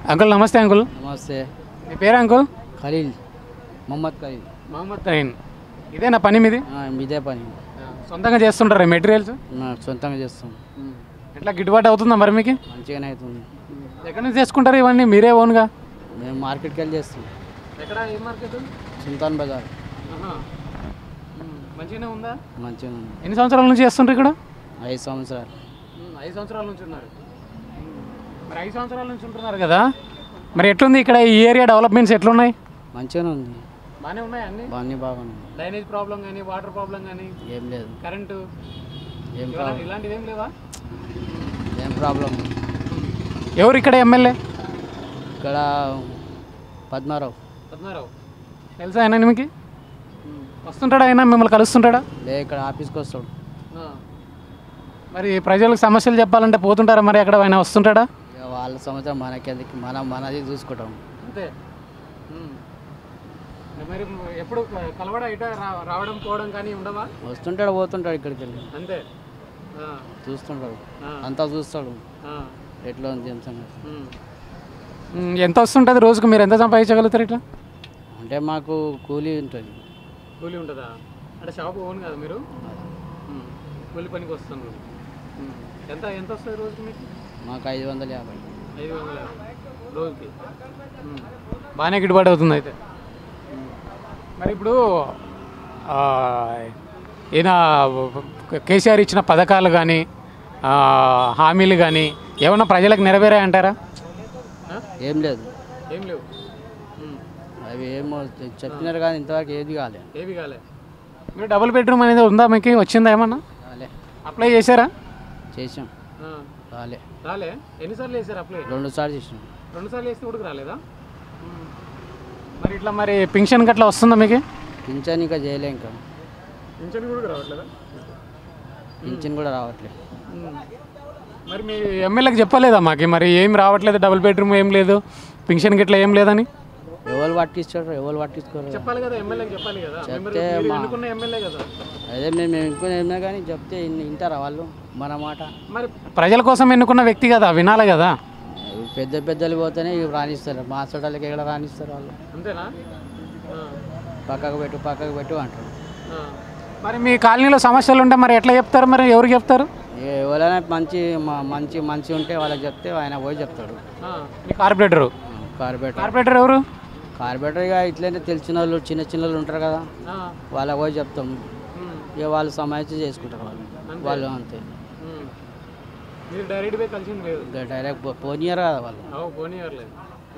Uncle నమస్తే uncle నమస్తే మీ పేరు అంకుల్ ఖలీల్ మొహమ్మద్ ఖలీల్ మహమ్మద్ తహీన్ ఇదేనా పని మీది ఆ, ఇదే పని సొంతంగా చేస్తుంటారా మెటీరియల్స్ నా సొంతంగా చేస్తాం ఎట్లా గిట్టుబాటు అవుతుందా మరి మీకు మంచిగానే అవుతుంది ఎక్కడి నుంచి చేసుకుంటారు ఇవన్నీ మీరే ఓన్గా మేము మార్కెట్కి వెళ్ళి చేస్తాం ఎక్కడ ఏ మార్కెట్ సుల్తాన్ బజార్ మంచిగానే ఉందా మంచిగా ఉంది ఎన్ని సంవత్సరాల నుంచి చేస్తుంటారు ఇక్కడ ఐదు సంవత్సరాలు ఐదు సంవత్సరాల నుంచి ఉన్నారు మరి ఐదు సంవత్సరాల నుంచి ఉంటున్నారు కదా మరి ఎట్లుంది ఇక్కడ ఈ ఏరియా డెవలప్మెంట్స్ ఎట్లున్నాయి మంచిగానే ఉంది బాగానే ఉన్నాయి అన్ని అన్నీ బాగున్నాయి డ్రైనేజ్ ప్రాబ్లం కానీ వాటర్ ప్రాబ్లం కానీ ఏం లేదు కరెంటు ఏం ప్రాబ్లం ఇలాంటివి ఏం లేవా ఏం ప్రాబ్లం ఎవరు ఇక్కడ ఎమ్మెల్యే ఇక్కడ పద్మారావు పద్మారావు తెలుసా ఆయన మీకు వస్తుంటాడా ఆయన మిమ్మల్ని కలుస్తుంటాడా లే ఇక్కడ ఆఫీస్కి వస్తాడు మరి ప్రజలకు సమస్యలు చెప్పాలంటే పోతుంటారా మరి అక్కడ ఆయన వస్తుంటాడా ఇక వాళ్ళ సంవత్సరం మనకెందుకు మనం మనది చూసుకుంటాం అంతే మరి ఎప్పుడు కలవడా ఇట రావడం పోవడం కానీ ఉండవా వస్తుంటాడు పోతుంటాడు ఇక్కడికి వెళ్ళి అంతే చూస్తుంటాడు అంతా చూస్తాడు ఎట్లా ఉంది ఏం సంగతి ఎంత వస్తుంటుంది రోజుకు మీరు ఎంత సంపాదించగలుగుతారు ఇట్లా అంటే మాకు కూలీ ఉంటుంది కూలీ ఉంటుందా అంటే షాప్ ఓన్ కదా మీరు కూలి పనికి వస్తున్నారు ఎంత ఎంత వస్తుంది రోజుకి మీకు మాకు ఐదు వందల యాభై ఐదు వందల రోజుకి బాగానే గిట్టుబాటు అవుతుంది అయితే మరి ఇప్పుడు ఆ, ఈయన కేసీఆర్ ఇచ్చిన పథకాలు కానీ హామీలు కానీ ఏమన్నా ప్రజలకు నెరవేరాయంటారా ఏం లేదు ఏం లేవు అవి ఏమో చెప్పినారు కానీ ఇంతవరకు ఏది కాలే ఏవి కాలే మీరు డబుల్ బెడ్రూమ్ అనేది ఉందా మీకు వచ్చిందా ఏమన్నా కాలే అప్లై చేశారా చేసాం కాలే రాలే ఎన్నిసార్లు వేసారు అప్లై రెండు సార్లు చేసినాం రెండు సార్లు వేస్తే కూడా రాలేదా మరి ఇట్లా మరి పింఛన్ గట్లా వస్తుందా మీకు పింఛన్ ఇంకా చేయలే ఇంకా పింఛన్ కూడా రావట్లేదా పింఛన్ కూడా రావట్లేదు మరి మీ ఎమ్మెల్యేకి చెప్పలేదా మాకు మరి ఏం రావట్లేదు డబుల్ బెడ్రూమ్ ఏం లేదు పింఛన్ గిట్లా ఏం లేదని ఎవరు పట్టిస్తారు ఎవరు పట్టించుకోరు చెప్పాలి కదా ఎమ్మెల్యేకి చెప్పాలి కదా చెప్తే మా ఎన్నుకున్న ఎమ్మెల్యే కదా అదే మేము ఇంకో ఏమైనా కానీ చెప్తే ఇన్ని వింటారా వాళ్ళు మన మాట మరి ప్రజల కోసం ఎన్నుకున్న వ్యక్తి కదా వినాలి కదా ఇవి పెద్ద పెద్దలు పోతేనే ఇవి రాణిస్తారు మా చుట్టాలకి ఎక్కడ రాణిస్తారు వాళ్ళు అంతేనా పక్కకు పెట్టు పక్కకు పెట్టు అంటారు మరి మీ కాలనీలో సమస్యలు ఉంటే మరి ఎట్లా చెప్తారు మరి ఎవరికి చెప్తారు ఏ- ఎవరైనా మంచి మ- మంచి మంచి ఉంటే వాళ్ళకి చెప్తే ఆయన పోయి చెప్తాడు మీ కార్పొరేటరు కార్పొరేటర్ కార్పొరేటర్ ఎవరు కార్పొరేటర్ ఇక ఇట్లనే తెలిసిన వాళ్ళు చిన్న చిన్న వాళ్ళు ఉంటారు కదా వాళ్ళకి పోయి చెప్తాం ఇక వాళ్ళు సమాచారం చేసుకుంటారు వాళ్ళు వాళ్ళు అంతే మీరు డైరెక్ట్ పోయి కలిసింది లేదు ఇంకా డైరెక్ట్ పో- పోనీయరు కదా వాళ్ళు పోనీయర్లేదు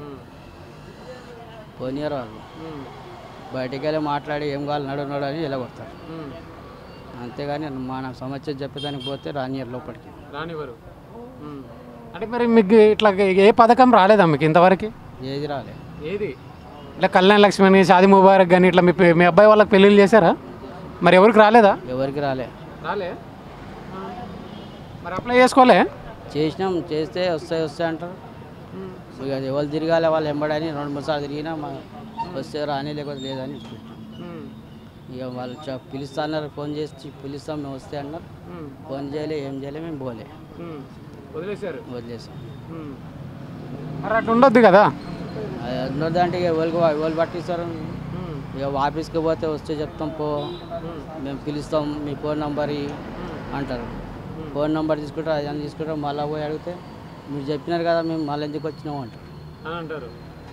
పోనీయరు వాళ్ళు బయటికి వెళ్ళి మాట్లాడి ఏం కావాలి నడు నడు అని ఇలా కొడతారు అంతేగాని మన సమస్య చెప్పేదానికి పోతే రానియర్ లోపలికి రానివ్వరు అంటే మరి మీకు ఇట్లా ఏ పథకం రాలేదా మీకు ఇంతవరకు ఏది రాలే ఏది ఇట్లా కళ్యాణ్ లక్ష్మి అని షాది ముబారక్ కానీ ఇట్లా మీ పి- మీ అబ్బాయి వాళ్ళకి పెళ్ళిళ్ళు చేశారా మరి ఎవరికి రాలేదా ఎవరికి రాలే రాలే మరి అప్లై చేసుకోలే చేసినాం చేస్తే వస్తాయి వస్తాయి అంటారు ఇక ఎవరు తిరగాలి వాళ్ళు ఎంబడని రెండు మూడు సార్లు తిరిగినా మా వస్తే రాని లేకపోతే లేదని ఇచ్చుకుంటాం. ఇక వాళ్ళు చె- పిలుస్తా అన్నారు ఫోన్ చేసి పిలుస్తాం మేము వస్తే అన్నారు ఫోన్ చేయలే ఏం చేయలే మేము పోలే వదిలేశారు వదిలేసాం మరి అట్లా ఉండొద్దు కదా అది అందరిది అంటే ఇక ఎవరికి ఎవరు పట్టిస్తారు ఇక ఆఫీస్కి పోతే వస్తే చెప్తాం పో మేము పిలుస్తాం మీ ఫోన్ నంబర్ ఇయ్యి అంటారు ఫోన్ నెంబర్ తీసుకుంటారు అది అని తీసుకుంటారు మళ్ళీ పోయి అడిగితే మీరు చెప్పినారు కదా మేము మళ్ళీ ఎందుకు వచ్చినాము అంటారు అని అంటారు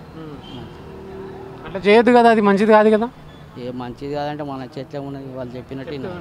అట్లా చేయొద్దు కదా అది మంచిది కాదు కదా ఏ మంచిది కాదంటే మన చేతిలో ఉన్నది వాళ్ళు చెప్పినట్టు వినాలి.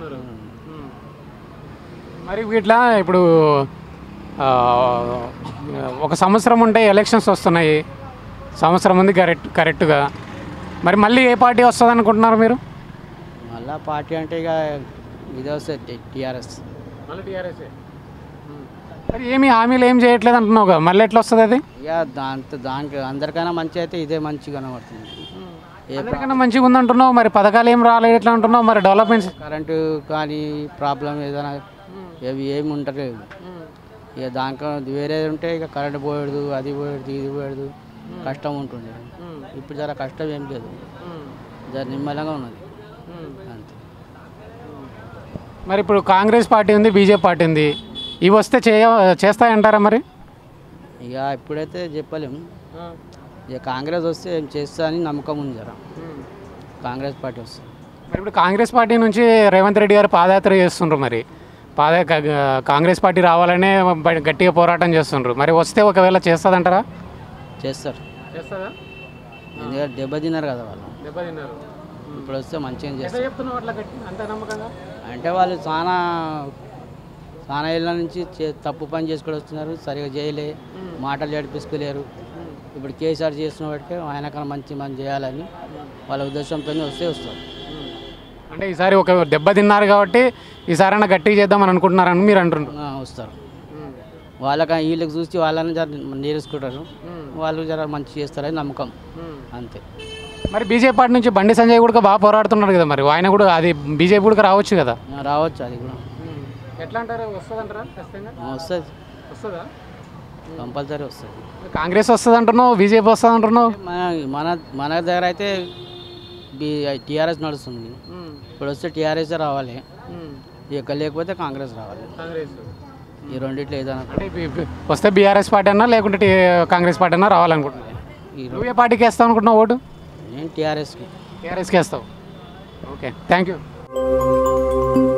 మరి ఇట్లా ఇప్పుడు ఆ, ఒక సంవత్సరం ఉంటే ఎలక్షన్స్ వస్తున్నాయి సంవత్సరం ఉంది కరెక్ట్ కరెక్ట్గా మరి మళ్ళీ ఏ పార్టీ వస్తుంది అనుకుంటున్నారు మీరు మళ్ళా పార్టీ అంటే ఇక ఇదే వస్తుంది టీఆర్ఎస్ మళ్ళీ టీఆర్ఎస్ మరి ఏమి హామీలు ఏం చేయట్లేదు అంటున్నావు కదా మళ్ళీ ఎట్లా వస్తుంది అది ఇక దాంతో దానికి అందరికైనా మంచి అయితే ఇదే మంచి కనబడుతుంది ఏ అందరికన్నా మంచిగా ఉంది అంటున్నావు మరి పథకాలు ఏం రాలేదు ఎట్లా అంటున్నావు మరి డెవలప్మెంట్స్ కరెంటు కానీ ప్రాబ్లం ఏదైనా ఏవి ఏమి ఉండలేదు ఇక దాంట్లో వేరే ఉంటే ఇక కరెంట్ పోయదు అది పోయదు ఇది పోయదు కష్టం ఉంటుంది ఇప్పుడు జర కష్టం ఏం లేదు జర నిమ్మలంగా ఉన్నది అంతే మరి ఇప్పుడు కాంగ్రెస్ పార్టీ ఉంది బీజేపీ పార్టీ ఉంది ఇవి వస్తే చేయ చేస్తాయంటారా మరి ఇక ఇప్పుడైతే చెప్పలేము ఇక కాంగ్రెస్ వస్తే ఏం చేస్తా అని నమ్మకం ఉంది జర కాంగ్రెస్ పార్టీ వస్తుంది మరి ఇప్పుడు కాంగ్రెస్ పార్టీ నుంచి రేవంత్ రెడ్డి గారు పాదయాత్ర చేస్తుండ్రు మరి పాద కా- కాంగ్రెస్ పార్టీ రావాలనే బ- గట్టిగా పోరాటం చేస్తుండ్రు మరి వస్తే ఒకవేళ చేస్తుందంటారా చేస్తారు చేస్తుందా ఎందుకంటే దెబ్బతిన్నారు కదా వాళ్ళు దెబ్బతిన్నారు ఇప్పుడు వస్తే మంచిగా చేస్తారు చెప్తున్నావు అట్లా గట్టి అంత నమ్మకంగా అంటే వాళ్ళు చాలా చాలా ఏళ్ళ నుంచి చే- తప్పు పని చేసుకొని వస్తున్నారు సరిగా చేయలే మాటలు ఏడిపించుకోలేరు ఇప్పుడు కేసీఆర్ చేస్తున్న వాటికి ఆయన కన్నా మంచి మంచి చేయాలని వాళ్ళ ఉద్దేశంతోనే వస్తే వస్తారు అంటే ఈసారి ఒక దెబ్బ తిన్నారు కాబట్టి ఈసారైనా గట్టిగా చేద్దామని అనుకుంటున్నారని మీరు అంటుండ్రు ఆ, వస్తారు వాళ్ళకి వీళ్ళకి చూసి వాళ్ళని జర నేర్చుకుంటారు వాళ్ళు జర మంచి చేస్తారని నమ్మకం అంతే మరి బీజేపీ పార్టీ నుంచి బండి సంజయ్ కూడా బాగా పోరాడుతున్నాడు కదా మరి ఆయన కూడా అది బీజేపీ కూడా రావచ్చు కదా ఆ, రావచ్చు అది కూడా ఎట్లా అంటారు వస్తుందంటారా ఖచ్చితంగా ఆ, వస్తుంది వస్తుందా కంపల్సరీ వస్తుంది కాంగ్రెస్ వస్తుంది అంటున్నావు బీజేపీ వస్తుంది అంటున్నావు మన మన మన దగ్గర అయితే బీ టీఆర్ఎస్ నడుస్తుంది ఇప్పుడు వస్తే టీఆర్ఎస్ రావాలి ఇక లేకపోతే కాంగ్రెస్ రావాలి కాంగ్రెస్ ఈ రెండిట్లో ఏదైనా అంటే బి- బి- వస్తే బీఆర్ఎస్ పార్టీ అన్నా లేకుంటే టీ- కాంగ్రెస్ పార్టీ అన్నా రావాలనుకుంటున్నాను ఈ నువ్వు ఏ పార్టీకి వేస్తావు అనుకుంటున్నావు ఓటు నేను టీఆర్ఎస్కి టీఆర్ఎస్కి వేస్తావు ఓకే థ్యాంక్ యూ